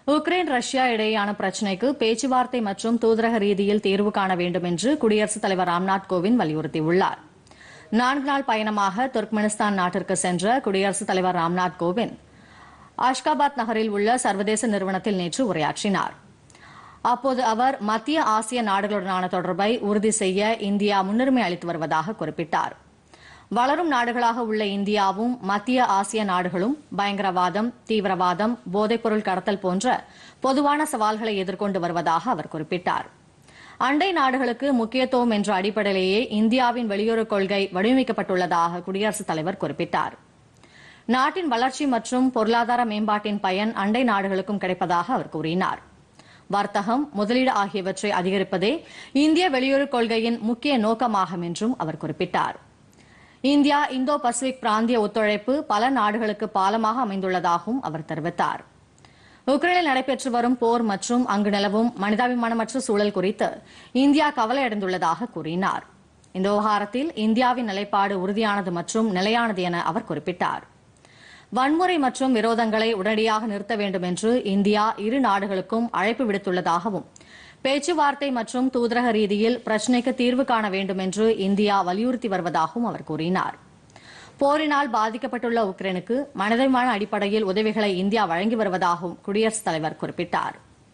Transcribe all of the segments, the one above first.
Ukraine Russia இடையேயான பிரச்சினைக்கு பேச்சுவார்த்தை மற்றும் தூதரக ரீதியில் தீர்வு காண வேண்டும் என்று குடியரசுத் தலைவர் ராம்நாத் கோவிந்த் வலியுறுத்தியுள்ளார் நான்கு நாள் பயணமாக துர்க்மெனிஸ்தான் நாட்டிற்கு சென்ற குடியரசுத் தலைவர் ராம்நாத் கோவிந்த் அஷ்காபாத் நகரில் உள்ள சர்வதேச நிறுவனத்தில் நேற்று உரையாற்றினார் அப்போது அவர் மத்திய ஆசிய நாடுகளுடனான தொடர்பை உறுதி செய்ய இந்தியா முன்னுரிமை அளித்து வருவதாக குறிப்பிட்டார் வளரும் நாடுகளாக உள்ள இந்தியாவும் மத்திய ஆசிய நாடுகளும் பயங்கரவாதம் தீவிரவாதம் போதைப்பொருள் கடத்தல் போன்ற பொதுவான சவால்களை எதிர்கொண்டு வருவதாக அவர் குறிப்பிட்டார் அண்டை நாடுகளுக்கு முக்கியத்துவம் என்ற அடிப்படையிலேயே இந்தியாவின் வெளியுறவுக் கொள்கை வடிவமைக்கப்பட்டுள்ளதாக குடியரசுத் தலைவர் குறிப்பிட்டார் நாட்டின் வளர்ச்சி மற்றும் பொருளாதார மேம்பாட்டின் பயன் அண்டை நாடுகளுக்கும் கிடைப்பதாக அவர் கூறினார் வர்த்தகம் முதலீடு ஆகியவற்றை அதிகரிப்பதே இந்திய வெளியுறவுக் கொள்கையின் முக்கிய நோக்கமாகும் என்றும் அவர் குறிப்பிட்டார் இந்தியா இந்தோ பசிபிக் பிராந்திய ஒத்துழைப்பு பல நாடுகளுக்கு பாலமாக அமைந்துள்ளதாகவும் அவர் தெரிவித்தார் உக்ரைனில் நடைபெற்று வரும் போர் மற்றும் அங்கு நிலவும் மனிதாபிமானமற்ற சூழல் குறித்து இந்தியா கவலை அடைந்துள்ளதாக கூறினார் இந்த விவகாரத்தில் இந்தியாவின் நிலைப்பாடு உறுதியானது மற்றும் நிலையானது என அவர் குறிப்பிட்டார் வன்முறை மற்றும் விரோதங்களை உடனடியாக நிறுத்த வேண்டும் என்று இந்தியா இரு நாடுகளுக்கும் அழைப்பு விடுத்துள்ளதாகவும் பேச்சுவார்த்தை மற்றும் தூதரக ரீதியில் பிரச்சினைக்கு தீர்வு காண வேண்டும் என்று இந்தியா வலியுறுத்தி வருவதாகவும் அவர் கூறினார் போரினால் பாதிக்கப்பட்டுள்ள உக்ரைனுக்கு மனிதமான அடிப்படையில் உதவிகளை இந்தியா வழங்கி வருவதாகவும் குடியரசுத் தலைவர் குறிப்பிட்டார்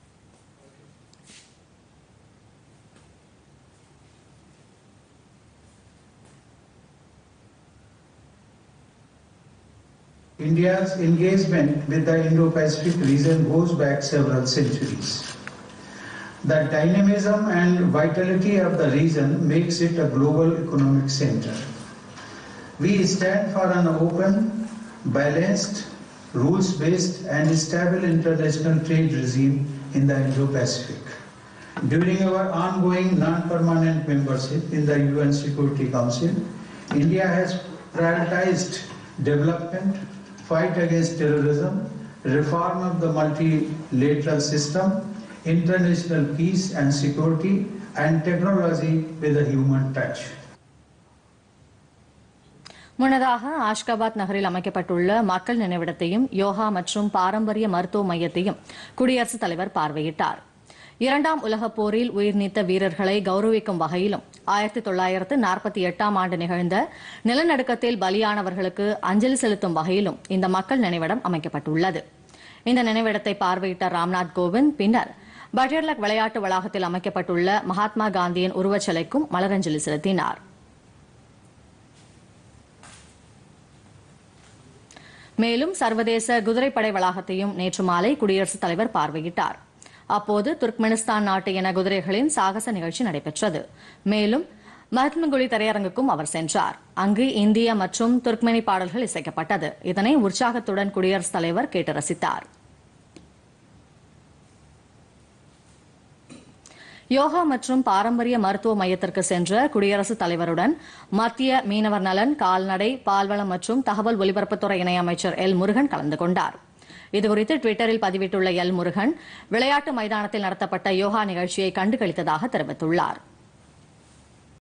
India's engagement with the Indo-Pacific region goes back several centuries. The dynamism and vitality of the region makes it a global economic center. We stand for an open, balanced, rules-based and stable international trade regime in the Indo-Pacific. During our ongoing non-permanent membership in the UN Security Council, India has prioritized development, fight against terrorism, reform of the multilateral system, international peace and security, and technology with a human touch. முன்னதாக ஆஷ்காபாத் நகரில் அமைக்கப்பட்டுள்ள மக்கள் நினைவிடத்தையும் யோகா மற்றும் பாரம்பரிய மருத்துவ மையத்தையும் குடியரசுத் தலைவர் பார்வையிட்டார் இரண்டாம் உலகப் போரில் உயிர் நீத்த வீரர்களை கௌரவிக்கும் வகையிலும் ஆயிரத்தி தொள்ளாயிரத்து நாற்பத்தி எட்டாம் ஆண்டு நிகழ்ந்த நிலநடுக்கத்தில் பலியானவர்களுக்கு அஞ்சலி செலுத்தும் வகையிலும் இந்த மக்கள் நினைவிடம் அமைக்கப்பட்டுள்ளது இந்த நினைவிடத்தை பார்வையிட்ட ராம்நாத் கோவிந்த் பின்னர் பட்டேர்லக் விளையாட்டு வளாகத்தில் அமைக்கப்பட்டுள்ள மகாத்மா காந்தியின் உருவச்சிலைக்கும் மலரஞ்சலி செலுத்தினார் மேலும் சர்வதேச குதிரைப்படை வளாகத்தையும் நேற்று மாலை குடியரசுத் தலைவர் பார்வையிட்டார் அப்போது துர்க்மெனிஸ்தான் நாட்டு என குதிரைகளின் சாகச நிகழ்ச்சி நடைபெற்றது மேலும் மஹத்மகுலி திரையரங்குக்கும் அவர் சென்றார் அங்கு இந்திய மற்றும் துர்க்மெனி பாடல்கள் இசைக்கப்பட்டது இதனை உற்சாகத்துடன் குடியரசுத் தலைவர் கேட்டு ரசித்தார் யோகா மற்றும் பாரம்பரிய மருத்துவ மையத்திற்கு சென்ற குடியரசுத் தலைவருடன் மத்திய மீனவர் நலன் கால்நடை பால்வளம் மற்றும் தகவல் ஒலிபரப்புத்துறை இணையமைச்சர் எல் முருகன் கலந்து கொண்டார் இதுகுறித்து டுவிட்டரில் பதிவிட்டுள்ள எல் முருகன் விளையாட்டு மைதானத்தில் நடத்தப்பட்ட யோகா நிகழ்ச்சியை கண்டுகளித்ததாக தெரிவித்துள்ளாா்